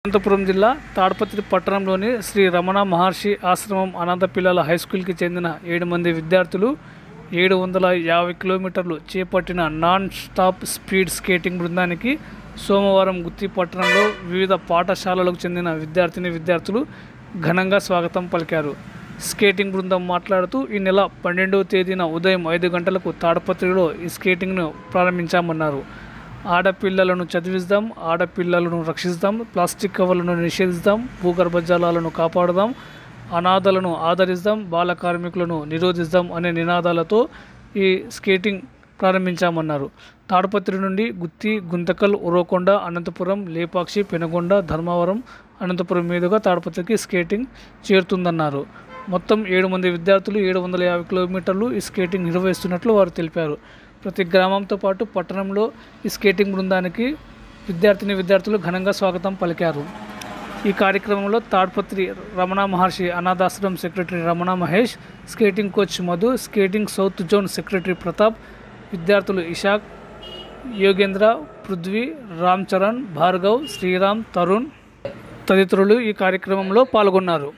అనంతపురం జిల్లా తాడపత్రి పట్టణంలోని శ్రీ రమణ మహర్షి ఆశ్రమం అనాథ పిల్లల హై స్కూల్కి చెందిన ఏడు మంది విద్యార్థులు ఏడు వందల యాభై కిలోమీటర్లు చేపట్టిన నాన్ స్టాప్ స్పీడ్ స్కేటింగ్ బృందానికి సోమవారం గుత్తి పట్టణంలో వివిధ పాఠశాలలకు చెందిన విద్యార్థిని విద్యార్థులు ఘనంగా స్వాగతం పలికారు స్కేటింగ్ బృందం మాట్లాడుతూ ఈ నెల పన్నెండవ తేదీన ఉదయం ఐదు గంటలకు తాడపత్రిలో ఈ స్కేటింగ్ను ప్రారంభించామన్నారు ఆడపిల్లలను చదివిస్తాం ఆడపిల్లలను రక్షిస్తాం ప్లాస్టిక్ కవర్లను నిషేధిస్తాం భూగర్భ జలాలను కాపాడుదాం అనాథలను ఆదరిస్తాం బాల కార్మికులను నిరోధిస్తాం అనే నినాదాలతో ఈ స్కేటింగ్ ప్రారంభించామన్నారు తాడపత్రి నుండి గుత్తి గుంతకల్ ఉరవకొండ అనంతపురం లేపాక్షి పెనగొండ ధర్మవరం అనంతపురం మీదుగా తాడపత్రికి స్కేటింగ్ చేరుతుందన్నారు మొత్తం ఏడు మంది విద్యార్థులు ఏడు వందల యాభై కిలోమీటర్లు ఈ స్కేటింగ్ నిర్వహిస్తున్నట్లు వారు తెలిపారు ప్రతి గ్రామంతో పాటు పట్టణంలో ఈ స్కేటింగ్ బృందానికి విద్యార్థిని విద్యార్థులు ఘనంగా స్వాగతం పలికారు ఈ కార్యక్రమంలో తాడ్పత్రి రమణ మహర్షి అనాథాశ్రమం secretary Ramana Mahesh skating coach Madhu skating south zone secretary Pratap విద్యార్థులు ఇషాక్ యోగేంద్ర పృథ్వీ రామ్ చరణ్ భార్గవ్ శ్రీరామ్ తరుణ్ తదితరులు ఈ కార్యక్రమంలో పాల్గొన్నారు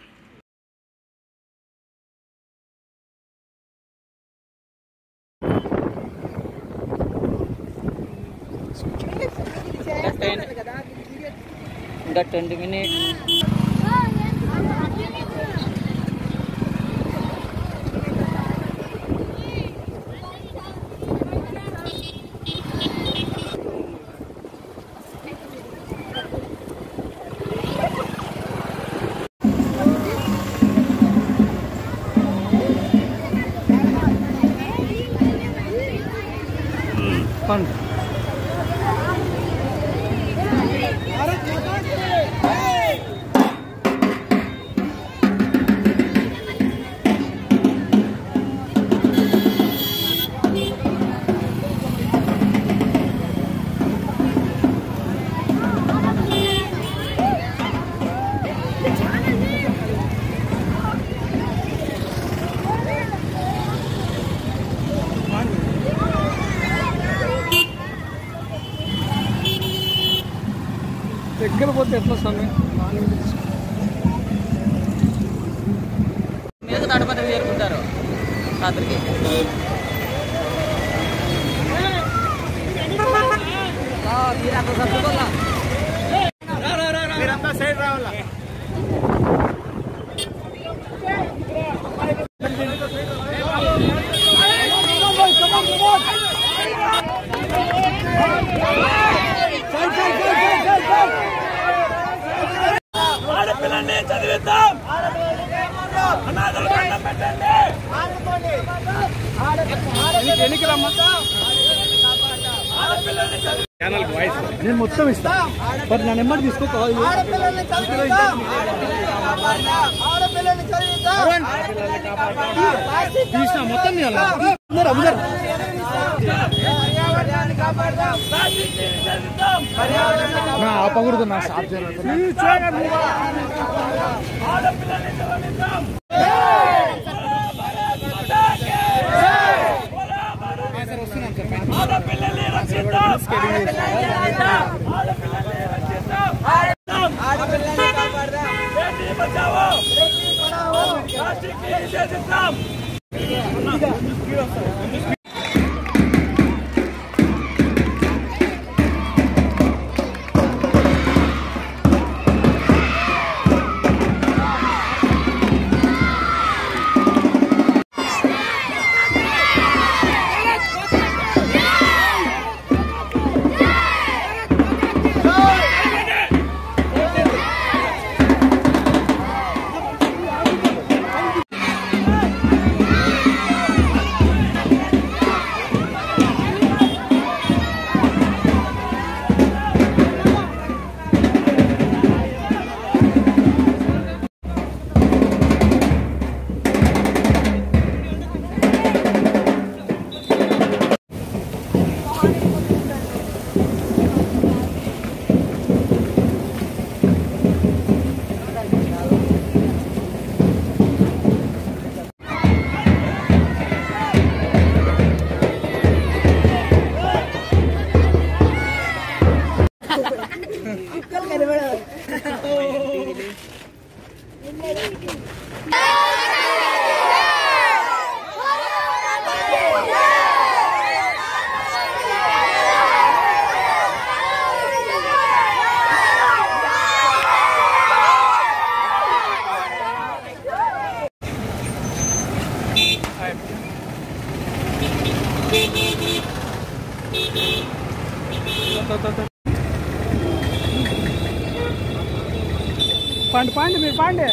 ఇంకా ట్వంటీ మినిట్స్ ఫన్ దగ్గర పోతే ఎట్లా సమయం మీద తడపతి చేరుకుంటారు రాత్రికి ఎన్నికి రమ్మా నేను మొత్తం ఇస్తా మరి నా నెంబర్ తీసుకో కాల్ చేయి. ఆడపిల్లల్ని చదివిద్దాం ఆడపిల్లల్ని చదివిద్దాం తీసిన మొత్తం తీయాలా? అందరూ అందరూ పర్యావరణాన్ని కాపాడదాం నా ఆపకూడదు నా సాఫ్ చేయాలి ఆడపిల్లల్ని కాపాడదాం ఆ పండి పండి మీరు పండి